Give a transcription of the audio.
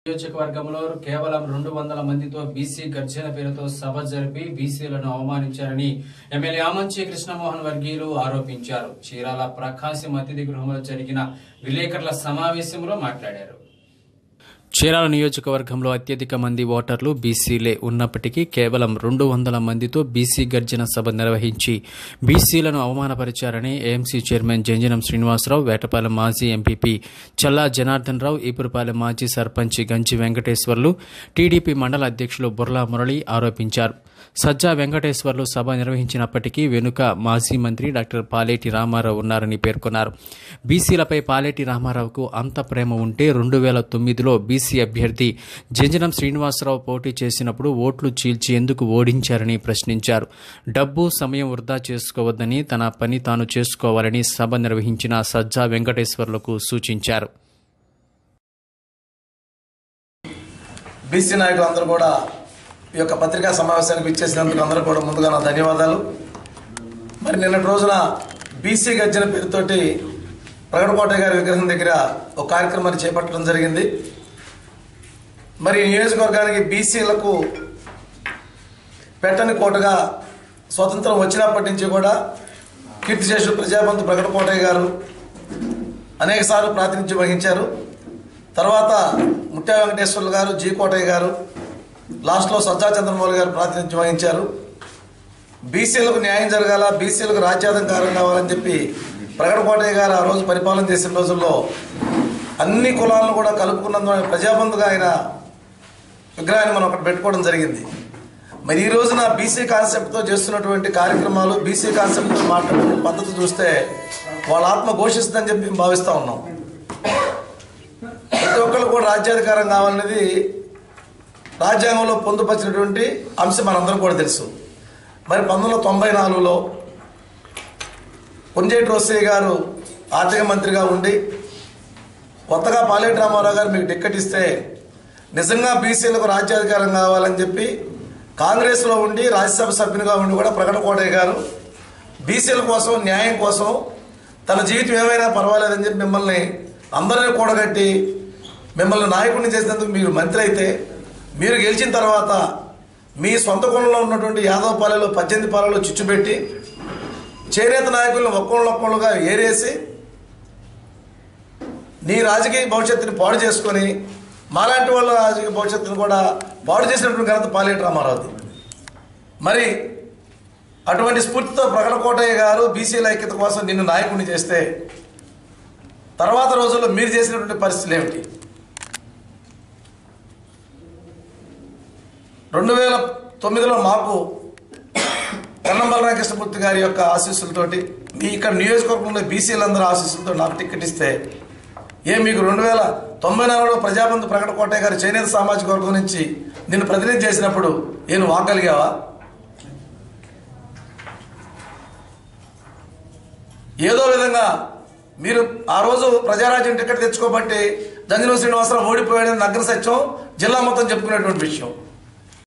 నియోజకవర్గంలో కేవలం రెండు వందల మందితో బీసీ గర్జన పేరుతో సభ జరిపి బీసీలను అవమానించారని ఎమ్మెల్యే ఆమంచి కృష్ణమోహన్ వర్గీయులు ఆరోపించారు చీరాల ప్రకాశం అతిథి గృహంలో జరిగిన విలేకరుల సమావేశంలో మాట్లాడారు చీరాల నియోజకవర్గంలో అత్యధిక మంది ఓటర్లు బీసీలే ఉన్నప్పటికీ కేవలం రెండు వందల మందితో బీసీ గర్జన సభ నిర్వహించి బీసీలను అవమానపరిచారని ఏఎంసీ చైర్మన్ జంజనం శ్రీనివాసరావు వేటపాలెం మాజీ ఎంపీపీ చల్లా జనార్దన్ రావు ఈపురపాలెం మాజీ సర్పంచ్ గంచి వెంకటేశ్వర్లు టీడీపీ మండల అధ్యక్షులు బుర్లా మురళి ఆరోపించారు సజ్జా వెంకటేశ్వర్లు సభ నిర్వహించినప్పటికీ వెనుక మాజీ మంత్రి డాక్టర్ పాలేటి రామారావు ఉన్నారని పేర్కొన్నారు బీసీలపై పాలేటి రామారావుకు అంత ప్రేమ ఉంటే రెండు వేల తొమ్మిదిలో బీసీ అభ్యర్థి జంజనం శ్రీనివాసరావు పోటీ చేసినప్పుడు ఓట్లు చీల్చి ఎందుకు ఓడించారని ప్రశ్నించారు డబ్బు సమయం వృధా చేసుకోవద్దని తన పని తాను చేసుకోవాలని సభ నిర్వహించిన సజ్జా వెంకటేశ్వర్లకు సూచించారు బీసీ నాయకులు అందరూ కూడా ఈ యొక్క పత్రికా సమావేశానికి ఇచ్చేసినందుకు అందరూ కూడా ముందుగా నా ధన్యవాదాలు మరి నిన్నటి రోజున బీసీ గర్జన పేరుతోటి ప్రగడకోట గారి విగ్రహం దగ్గర ఒక కార్యక్రమాన్ని చేపట్టడం జరిగింది మరి ఈ నియోజకవర్గానికి బీసీలకు పెట్టని కోటగా స్వతంత్రం వచ్చినప్పటి నుంచి కూడా కీర్తిశేషులు ప్రజాపంతు ప్రగడకోటయ్య గారు అనేక సార్లు ప్రాతినిధ్యం వహించారు తర్వాత ముత్యా వెంకటేశ్వర్లు గారు జీ కోటయ్య గారు లాస్ట్లో సజ్జా చంద్రమౌళి గారు ప్రాతినిధ్యం వహించారు బీసీలకు న్యాయం జరగాల బీసీలకు రాజ్యాధికారం కావాలని చెప్పి ప్రగడ కోటయ్య గారు ఆ రోజు పరిపాలన చేసిన రోజుల్లో అన్ని కులాలను కూడా కలుపుకున్నందున ప్రజాబంధుగా ఆయన విగ్రహాన్ని మనం ఒకటి పెట్టుకోవడం జరిగింది మరి ఈ రోజున బీసీ కాన్సెప్ట్తో చేస్తున్నటువంటి కార్యక్రమాలు బీసీ కాన్సెప్ట్తో మాట్లాడుతున్న పద్ధతి చూస్తే వాళ్ళ ఆత్మ ఘోషిస్తుందని చెప్పి మేము భావిస్తూ ఉన్నాం ప్రతి ఒక్కరు కూడా రాజ్యాధికారం కావాలనేది రాజ్యాంగంలో పొందుపరిచినటువంటి అంశం మనందరం కూడా తెలుసు మరి పంతొమ్మిది వందల తొంభై నాలుగులో కొంజేటి రోసయ్య గారు ఆర్థిక మంత్రిగా ఉండి కొత్తగా పాలేటి రామారావు గారు మీకు టిక్కెట్ ఇస్తే నిజంగా బీసీలకు రాజ్యాధికారం కావాలని చెప్పి కాంగ్రెస్లో ఉండి రాజ్యసభ సభ్యునిగా ఉండి కూడా ప్రకట కోటయ్య గారు బీసీల కోసం న్యాయం కోసం తన జీవితం ఏమైనా పర్వాలేదని చెప్పి మిమ్మల్ని అందరినీ కూడగట్టి మిమ్మల్ని నాయకుడిని చేసినందుకు మీరు మంత్రి అయితే మీరు గెలిచిన తర్వాత మీ సొంత కులంలో ఉన్నటువంటి యాదవ పాలెలో పద్దెనిమిది పాలలో చిచ్చుపెట్టి చేనేత నాయకులను ఒక్కొళ్ళు ఒక్కొళ్ళుగా ఏరేసి నీ రాజకీయ భవిష్యత్తుని పాడు చేసుకొని మాలాంటి వాళ్ళ రాజకీయ భవిష్యత్తును కూడా పాడు చేసినటువంటి ఘనత పాలేటి రామారావుది మరి అటువంటి స్ఫూర్తితో ప్రకట కోటయ్య గారు బీసీల ఐక్యత కోసం నిన్ను నాయకుడిని చేస్తే తర్వాత రోజుల్లో మీరు చేసినటువంటి పరిస్థితులు ఏమిటి రెండు వేల తొమ్మిదిలో మాకు కన్నం బలరామకృష్ణమూర్తి గారి యొక్క ఆశీస్సులతోటి మీ ఇక్కడ నియోజకవర్గంలో బీసీలందరూ ఆశీస్సులతో నాకు టికెట్ ఇస్తే ఏ మీకు రెండు వేల తొంభై నాలుగులో ప్రజాబంధు ప్రకట కోటయ్య గారు చేనేత సామాజిక వర్గం నుంచి నిన్ను ప్రతినిధి చేసినప్పుడు నేను వాగలిగావా ఏదో విధంగా మీరు ఆ రోజు ప్రజారాజ్యం టికెట్ తెచ్చుకోబట్టి దంజనం శ్రీనివాసరావు ఓడిపోయాడని నగ్న సత్యం జిల్లా మొత్తం చెప్పుకునేటువంటి విషయం